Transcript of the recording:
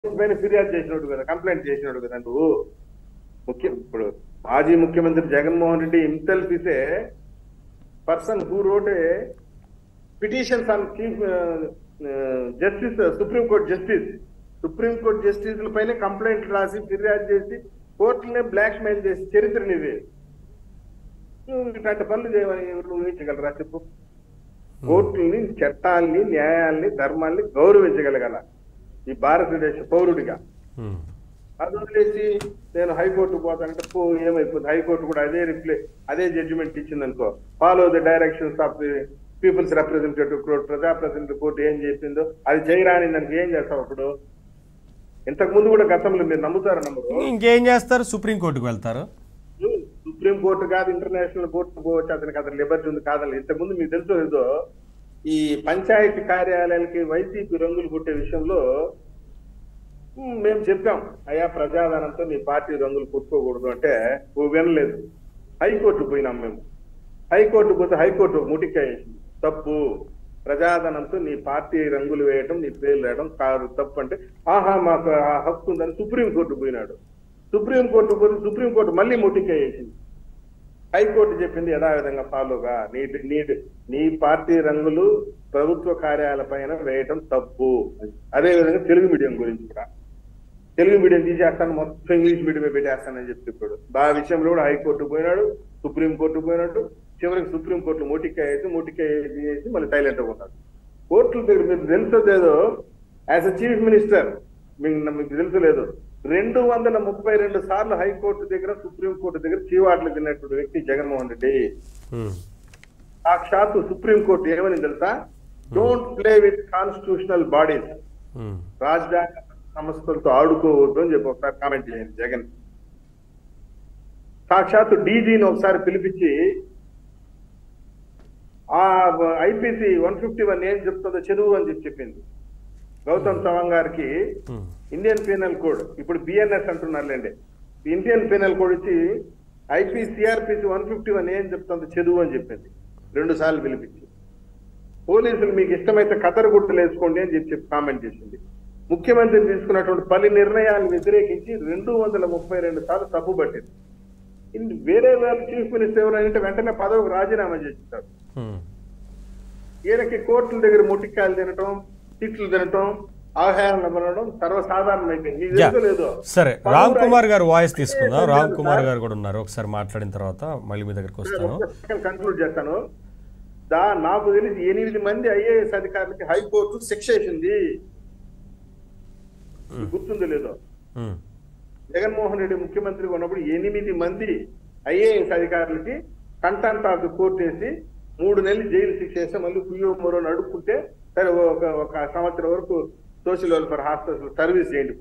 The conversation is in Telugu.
పైన ఫిర్యాదు చేసినాడు కదా కంప్లైంట్ చేసినాడు కదా నువ్వు ముఖ్యం ఇప్పుడు మాజీ ముఖ్యమంత్రి Jaganmohan Reddy himself is a person who wrote a petitions on chief justice supreme court justice supreme court justice పైన కంప్లైంట్ రాసి ఫిర్యాదు చేసి కోర్టునే బ్లాక్ మెయిల్ చేసి చరిత్ర నీది నువ్వు ఇట్లాంటి పనులు చేయమని ఎవరు ఊహించగలరా చెప్పు కోర్టుల్ని చట్టాల్ని న్యాయాల్ని ధర్మాల్ని గౌరవించగలగాల ఈ భారతదేశ పౌరుడిగా ఉమ్. అది వదిలేసి నేను హైకోర్టు పోతానంటే పో ఏమైపోతుంది హైకోర్టు కూడా అదే రిప్లై అదే జడ్జిమెంట్ ఇచ్చింది అనుకో follow the directions of the peoples representative court ప్రజాప్రతినిధి కోర్టు ఏం చెప్పిందో అది చేయరాని దానికి ఏం చేస్తావు అప్పుడు ఇంతకు ముందు కూడా గతంలో మీరు నమ్ముతారు నమ్మరు ఇంకేం చేస్తారు సుప్రీంకోర్టుకు వెళ్తారు సుప్రీం కోర్టు కాదు ఇంటర్నేషనల్ కోర్టు పోవచ్చు అతనికి అతని లిబర్టీ ఉంది కాదని ఇంతకుముందు మీకు తెలుసు ఏదో ఈ పంచాయతీ కార్యాలయాలకి వైసీపీ రంగులు కొట్టే విషయంలో ఉమ్, మేము చెప్పాం అయ్యా ప్రజాధనంతో మీ పార్టీ రంగులు కొట్టుకోకూడదు అంటే ఓ వినలేదు హైకోర్టు పోయినాం మేము హైకోర్టు పోతే హైకోర్టు ముటికాయ వేసింది తప్పు ప్రజాధనంతో నీ పార్టీ రంగులు వేయటం నీ పేర్లు వేయడం కాదు తప్పు అంటే ఆహా మాకు ఆ హక్కు ఉందని సుప్రీంకోర్టు పోయినాడు సుప్రీంకోర్టు పోతే సుప్రీంకోర్టు మళ్ళీ ముటికాయ వేసింది హైకోర్టు చెప్పింది యథావిధంగా ఫాలోగా నీ నీ నీ పార్టీ రంగులు ప్రభుత్వ కార్యాలయ పైన వేయటం తప్పు అదే విధంగా తెలుగు మీడియం గురించి కూడా తెలుగు మీడియం తీసేస్తాను మొత్తం ఇంగ్లీష్ మీడియమే పెట్టేస్తానని చెప్పి చెప్పాడు ఆ విషయంలో కూడా హైకోర్టు పోయినాడు సుప్రీం కోర్టు పోయినట్టు చివరికి సుప్రీం కోర్టు మోటికాయ వేసి మోటికాయ వేసి మళ్ళీ సైలెంట్ గా ఉన్నాడు కోర్టుల దగ్గర మీకు తెలుసో యాజ్ అ చీఫ్ మినిస్టర్ మీకు మీకు తెలుసు లేదు రెండు వందల ముప్పై రెండు సార్లు హైకోర్టు దగ్గర సుప్రీం కోర్టు దగ్గర చీవాట్లు తిన్నటువంటి వ్యక్తి జగన్మోహన్ రెడ్డి ఉమ్. సాక్షాత్తు సుప్రీం కోర్టు ఏమని తెలుసా don't play with constitutional bodies um. రాజ్యాంగ సంస్థలతో ఆడుకోవద్దు అని చెప్పి ఒకసారి కామెంట్ చేయండి జగన్ సాక్షాత్తు డీజీని ఒకసారి పిలిపించి ఆ ఐపీసీ వన్ ఫిఫ్టీ వన్ ఏం చెప్తుందో చదువు అని చెప్పి చెప్పింది గౌతమ్ సవాంగ్ గారికి ఉమ్. ఇండియన్ పీనల్ కోడ్ ఇప్పుడు బిఎన్ఎస్ అంటున్నారులేండి ఇండియన్ పీనల్ కోడ్ ఇచ్చి IP CrPC one fifty one ఏం చెప్తుందో చదువు అని చెప్పింది రెండు సార్లు పిలిపించి పోలీసులు మీకు ఇష్టమైతే కతరు గుర్తులు వేసుకోండి అని చెప్పి చెప్పి కామెంట్ చేసింది ముఖ్యమంత్రి తీసుకున్నటువంటి పలు నిర్ణయాలు వ్యతిరేకించి రెండు వందల ముప్పై రెండు సార్లు తప్పు పట్టింది ఇన్ని వేరే వాళ్ళు చీఫ్ మినిస్టర్ ఎవరంటే వెంటనే పదవికి రాజీనామా చేస్తారు ఉమ్. ఈయనకి కోర్టుల దగ్గర ముట్టికాయలు తినటం తిట్లు తినటం అవహేళన పడడం సర్వసాధారణమైపోయింది మీకు యా. తెలుసో లేదో సరే రామ్ పలువురు కుమార్ గారు వాయిస్ తీసుకుందాం ఏ, రామ్ లేదు కుమార్ సార్. గారు కూడా ఉన్నారు ఒకసారి మాట్లాడిన తర్వాత మళ్ళీ మీ దగ్గరికి వస్తాను కన్క్లూడ్ చేస్తాను దా నాకు తెలిసి ఎనిమిది మంది ఐఏఎస్ అధికారులకి హైకోర్టు శిక్ష వేసింది మీకు గుర్తుందో లేదో ఉమ్. జగన్మోహన్ రెడ్డి ముఖ్యమంత్రిగా ఉన్నప్పుడు ఎనిమిది మంది ఐఏఎస్ అధికారులకి కంటెంట్ ఆఫ్ ది కోర్టు వేసి మూడు నెలలు జైలు శిక్ష వేస్తే మళ్ళీ కుయ్యో మరో అడుక్కుంటే సరే ఒక ఒక సంవత్సరం వరకు సోషల్ వెల్ఫేర్ హాస్పిటల్ సర్వీస్ చేయండి